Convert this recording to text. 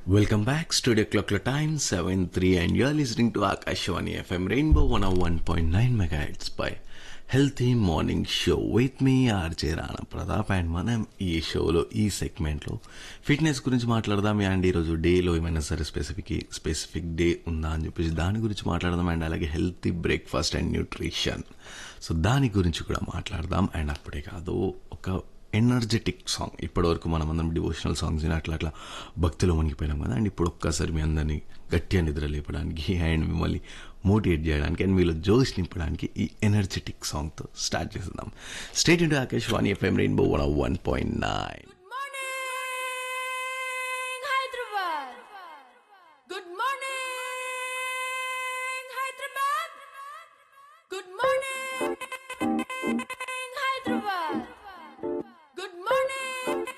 Welcome back. Studio clock time 7:03 and you're listening to Akashwani FM Rainbow 101.9 megahertz by healthy morning show with మీ RJ Rana Pratap and మనం ఈ షోలో ఈ సెగ్మెంట్లో fitness గురించి మాట్లాడదాం అండ్ ఈరోజు డేలో ఏమైనా సరే స్పెసిఫిక్ స్పెసిఫిక్ డే ఉందా అని చెప్పేసి దాని గురించి మాట్లాడదాం అండ్ అలాగే healthy breakfast and nutrition so దాని గురించి కూడా మాట్లాడదాం అండ్ అప్పుడే కాదు ఒక ఎనర్జెటిక్ సాంగ్ ఇప్పటివరకు మనం అందరం డివోషనల్ సాంగ్స్ అట్లా అట్లా భక్తిలో మునిగిపోయినాం కదా అండ్ ఇప్పుడు ఒక్కసారి మీ అందరినీ గట్టిగా నిద్ర లేపడానికి అండ్ మిమ్మల్ని మోటివేట్ చేయడానికి అండ్ మీలో జోష్ నింపడానికి ఈ ఎనర్జెటిక్ సాంగ్తో స్టార్ట్ చేద్దాం stay into Akashvani FM rainbow one one point nine